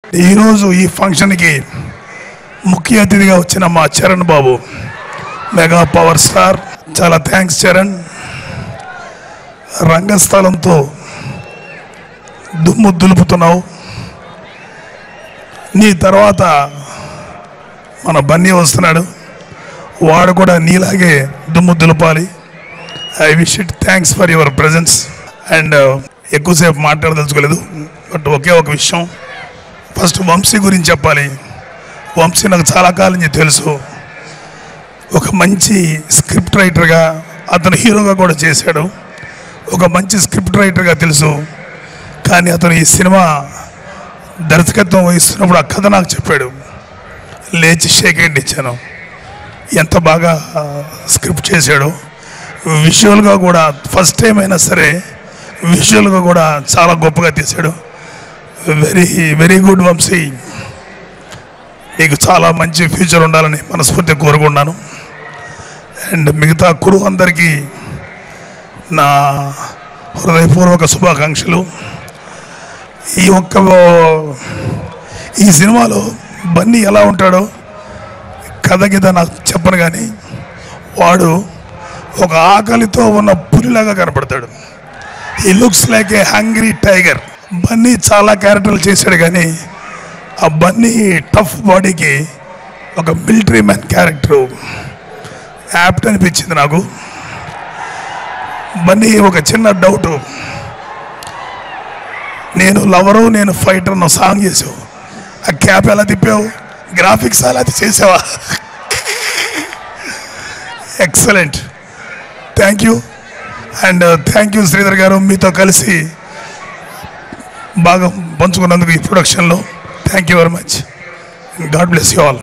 ఈరోజు ఈ ఫంక్షన్కి ముఖ్య అతిథిగా వచ్చిన మా Charan Babu mega power star చాలా థ్యాంక్స్ చరణ్ రంగస్థలంతో దుమ్ము దులుపుతున్నావు నీ తర్వాత మన బన్నీ వస్తున్నాడు వాడు కూడా నీలాగే దుమ్ము దులపాలి I wish it thanks for your presence and ఎక్కువసేపు మాట్లాడదలుచుకోలేదు బట్ ఒకే ఒక విషయం ఫస్ట్ వంశీ గురించి చెప్పాలి వంశీ నాకు చాలా కాలం నుంచి తెలుసు ఒక మంచి స్క్రిప్ట్ రైటర్గా అతను హీరోగా కూడా చేశాడు ఒక మంచి స్క్రిప్ట్ రైటర్గా తెలుసు కానీ అతను ఈ సినిమా దర్శకత్వం వహిస్తున్నప్పుడు ఆ కథ నాకు చెప్పాడు లేచి షేక్ హ్యాండ్ ఇచ్చాను ఎంత బాగా స్క్రిప్ట్ చేశాడో విజువల్గా కూడా ఫస్ట్ టైం అయినా సరే విజువల్గా కూడా చాలా గొప్పగా తీశాడు వెరీ వెరీ గుడ్ వంశీ నీకు చాలా మంచి ఫ్యూచర్ ఉండాలని మనస్ఫూర్తిగా కోరుకున్నాను అండ్ మిగతా కురు అందరికీ నా హృదయపూర్వక శుభాకాంక్షలు ఈ ఒక్క ఈ సినిమాలో బన్నీ ఎలా ఉంటాడో కథ కింద నాకు చెప్పను కానీ వాడు ఒక ఆకలితో ఉన్న పులిలాగా కనపడతాడు he looks like a hungry tiger Bunny చాలా క్యారెక్టర్లు చేశాడు కానీ ఆ బన్నీ టఫ్ బాడీకి ఒక మిలిటరీ మ్యాన్ క్యారెక్టర్ యాప్ట్ అనిపించింది నాకు బన్నీ ఒక చిన్న డౌట్ నేను లవరు నేను ఫైటర్ అన్న సాంగ్ చేసావు ఆ క్యాప్ ఎలా తిప్పావు గ్రాఫిక్స్ అలా చేసావా excellent thank you and thank you Sridhar garu మీతో కలిసి బాగా పంచుకున్నందుకు ఈ ప్రొడక్షన్లో thank you very much god bless you all